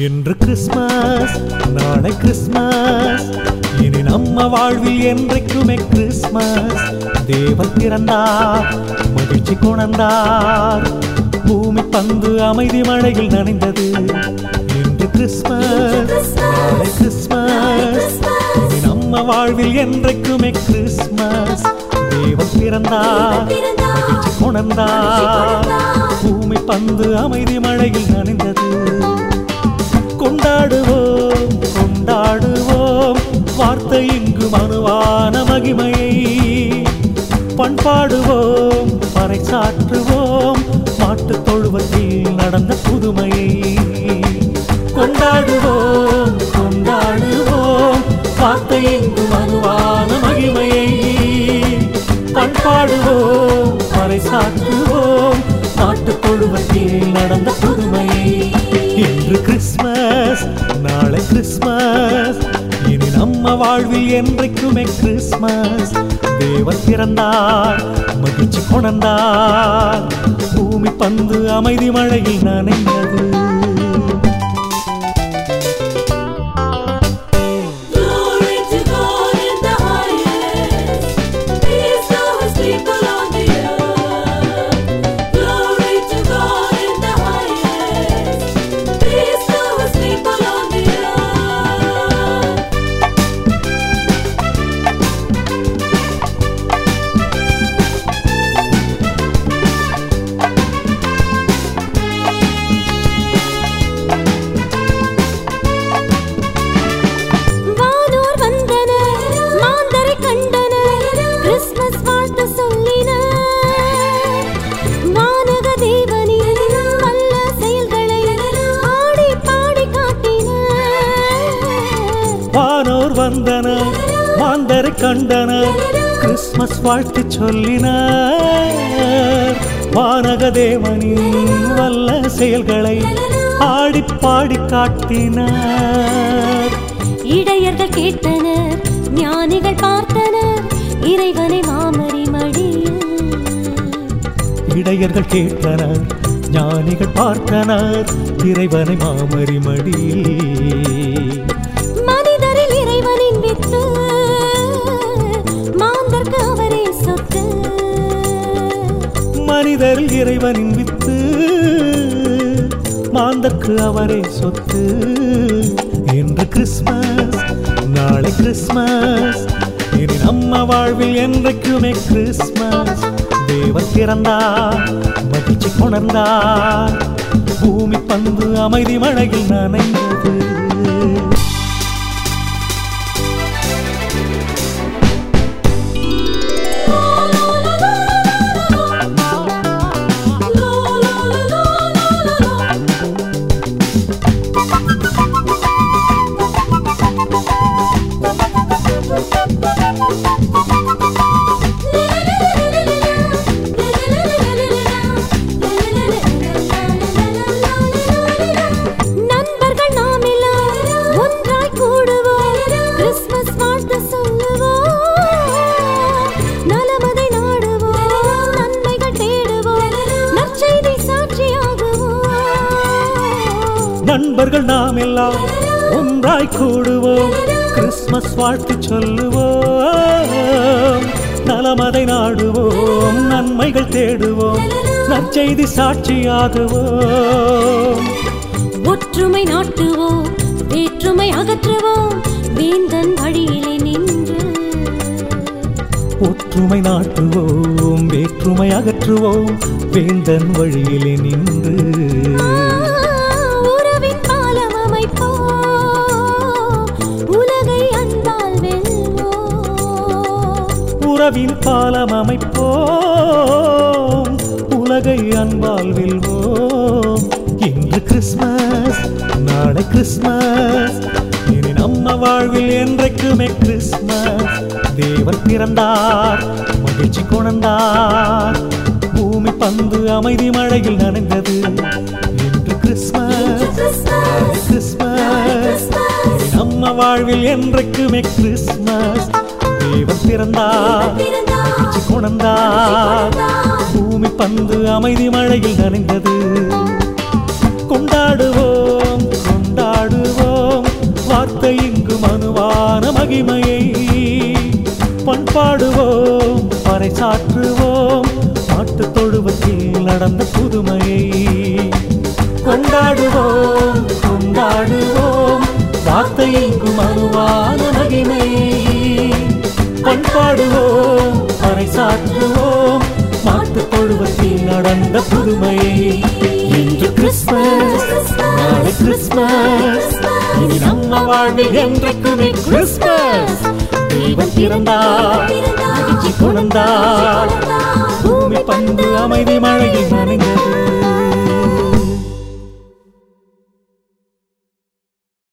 இன்று கிறிஸ்மஸ் நாளை கிறிஸ்மஸ் இனி நம்ம வாழ்வில் என்றைக்குமே கிறிஸ்மஸ் தேவன் பிறந்தார் மகிழ்ச்சி கொணர்ந்தார் பூமி பந்து அமைதி மழையில் நனைந்தது இன்று கிறிஸ்மஸ் நாளை கிறிஸ்மஸ் இனி நம்ம வாழ்வில் என்றைக்குமே கிறிஸ்மஸ் தேவன் பிறந்தார் மகிழ்ச்சி கொணர்ந்தார் பூமி பந்து அமைதி மழையில் நனைந்தது கொண்டாடுவோம் கொண்டாடுவோம் வார்த்தை இங்கு மனுவான மகிமையை பண்பாடுவோம் பறைசாற்றுவோம் மாட்டுத் தொழுவத்தில் நடந்த புதுமையை கொண்டாடுவோம் கொண்டாடுவோம் வார்த்தை இங்கு மனுவான மகிமையை பண்பாடுவோம் பறைசாற்றுவோம் மாட்டுத் தொழுவத்தில் நடந்த புதுமையை இன்று கிறிஸ்மஸ் நாளை கிறிஸ்மஸ் இனி நம்ம வாழ்வில் என்றைக்குமே கிறிஸ்மஸ் தேவன் பிறந்தார் மகிழ்ச்சி கொணர்ந்தார் பூமி பந்து அமைதி மழையில் நனைந்தது Glory to God in the highest. Peace to His people on the earth. Glory to God in the highest. Peace to His people on the earth. வானோர் வந்தனர் மாந்தரை கண்டனர் கிறிஸ்மஸ் வாழ்த்து சொல்லினர் வானக தேவனின் நல்ல செயல்களை ஆடி பாடி காட்டினர் வானோர் வந்தனர் மாந்தரை கண்டனர் கிறிஸ்மஸ் வாழ்த்து சொல்லினார் வானக தேவனின் வல்ல செயல்களை ஆடி பாடி காட்டினார் இடையர்கள் கேட்டனர் ஞானிகள் பார்த்தனர் இறைவனை மாமரி மடியில் இடையர்கள் கேட்டனர் ஞானிகள் பார்த்தனர் இறைவனை மாமரி மடியில் மனிதரில் இறைவனின் வித்து மாந்தர்க்கு அவரே சொத்து மனிதரில் இறைவனின் வித்து மாந்தற்கு அவரே சொத்து இன்று கிறிஸ்மஸ் நாளை கிறிஸ்மஸ் இனி நம்ம வாழ்வில் என்றைக்குமே கிறிஸ்மஸ் தேவன் பிறந்தார் மகிழ்ச்சி கொணர்ந்தார் பூமி பந்து அமைதி மழையில் நனைந்தது நண்பர்கள் நாம் எல்லாம் ஒன்றாய் கூடுவோம் கிறிஸ்மஸ் வாழ்த்து சொல்லுவோம் நலமதை நாடுவோம் நன்மைகள் தேடுவோம் நற்செய்தி சாட்சியாகுவோம் நண்பர்கள் நாம் எல்லாம் ஒன்றாய் கூடுவோம் கிறிஸ்மஸ் வாழ்த்து சொல்லுவோம் நலமதை நாடுவோம் நன்மைகள் தேடுவோம் நற்செய்தி சாட்சியாகுவோம் ஒற்றுமை நாட்டுவோம் வேற்றுமை அகற்றுவோம் வேந்தன் வழியிலே நின்று ஒற்றுமை நாட்டுவோம் வேற்றுமை அகற்றுவோம் வேந்தன் வழியிலே நின்று உறவின் பாலம் அமைப்போம் உலகை அன்பால் வெல்வோம் உறவின் பாலம் அமைப்போம் உலகை அன்பால் வெல்வோம் இன்று கிறிஸ்மஸ் நாளை கிறிஸ்மஸ் இனி நம்ம வாழ்வில் என்றைக்குமே கிறிஸ்மஸ் தேவன் பிறந்தார் மகிழ்ச்சி கொணர்ந்தார் பூமி பந்து அமைதி மழையில் நனைந்தது இன்று கிறிஸ்மஸ் நாளை கிறிஸ்மஸ் இனி நம்ம வாழ்வில் என்றைக்குமே கிறிஸ்மஸ் தேவன் பிறந்தார் மகிழ்ச்சி கொணர்ந்தார் பூமி பந்து அமைதி மழையில் நனைந்தது கொண்டாடுவோம் கொண்டாடுவோம் மகிமையை பண்பாடுவோம் பறைசாற்றுவோம் மாட்டு தொழுவத்தில் நடந்த புதுமையை கொண்டாடுவோம் கொண்டாடுவோம் வார்த்தையெங்கும் அணுவான மகிமையை பண்பாடுவோம் பறைசாற்றுவோம் மாட்டு தொழுவத்தில் நடந்த புதுமையை இன்று கிறிஸ்மஸ் நாளை கிறிஸ்மஸ் இனி நம்ம வாழ்வில் என்றைக்குமே கிறிஸ்மஸ் தெய்வம் பிறந்தார் மகிழ்ச்சி கொண்டார் பூமி பண்பு அமைதி மழையில் நனைந்தது